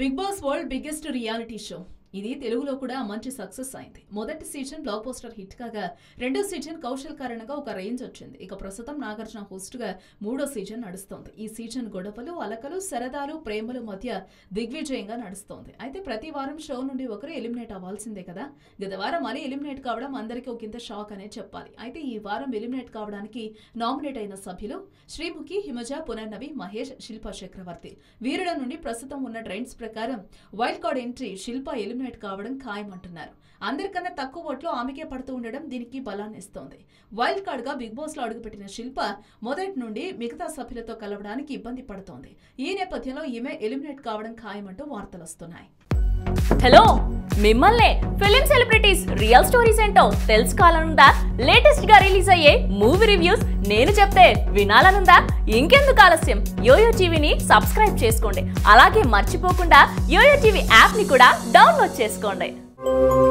big Boss world biggest reality show ఇది తెలుగులో కూడా మంచి సక్సెస్ అయింది మొదటి సీజన్ బ్లాక్ పోస్టర్ హిట్ కాగా రెండో సీజన్ కౌశల్ కారణంగా ఒక రేంజ్ వచ్చింది ఇక ప్రస్తుతం నాగార్జున host గా మూడో సీజన్ నడుస్తోంది ఈ సీజన్ గొడవలు అలకలు సరదాలు ప్రేమల మధ్య దిగ్విజయంగా నడుస్తోంది అయితే ప్రతి వారం షో నుండి ఒకరు ఎలిమినేట్ అవ్వాల్సిందే కదా గత వారం అలీ ఎలిమినేట్ కావడం అందరికీ ఒకంత షాక్ అనే చెప్పాలి అయితే ఈ వారం ఎలిమినేట్ కావడానికి నామినేట్ అయిన సభ్యులు శ్రీముఖి హిమజ పునర్నవి మహేష్ శిల్ప చక్రవర్తి వీరుల నుండి ప్రస్తుతం ఉన్న ట్రెండ్స్ ప్రకారం wild card entry Shilpa eliminate కావడం ఖాయమంటున్నారు అందరికన్నా తక్కువ ఓట్లు ఆమెకే పడుతూ ఉండడం దీనికి బలాన్ని ఇస్తోంది వైల్డ్ కార్డ్ గా బిగ్ బాస్ లో అడుగుపెట్టిన శిల్ప మొదటి నుండి మిగతా సభ్యులతో కలవడానికి ఇబ్బంది పడుతోంది ఈ నేపథ్యంలో ఈమె ఎలిమినేట్ కావడం ఖాయమంటూ వార్తలు వస్తున్నాయి హలో మిమ్మల్నే ఫిలిం సెలబ్రిటీస్ రియల్ స్టోరీస్ ఏంటో తెలుసుకోవాలనుందా లేటెస్ట్ గా రిలీజ్ అయ్యే మూవీ రివ్యూస్ నేను చెప్తే వినాలనుందా ఇంకెందుకు ఆలస్యం యోయో టీవీని సబ్స్క్రైబ్ చేసుకోండి అలాగే మర్చిపోకుండా యోయో టీవీ యాప్ ని కూడా డౌన్లోడ్ చేసుకోండి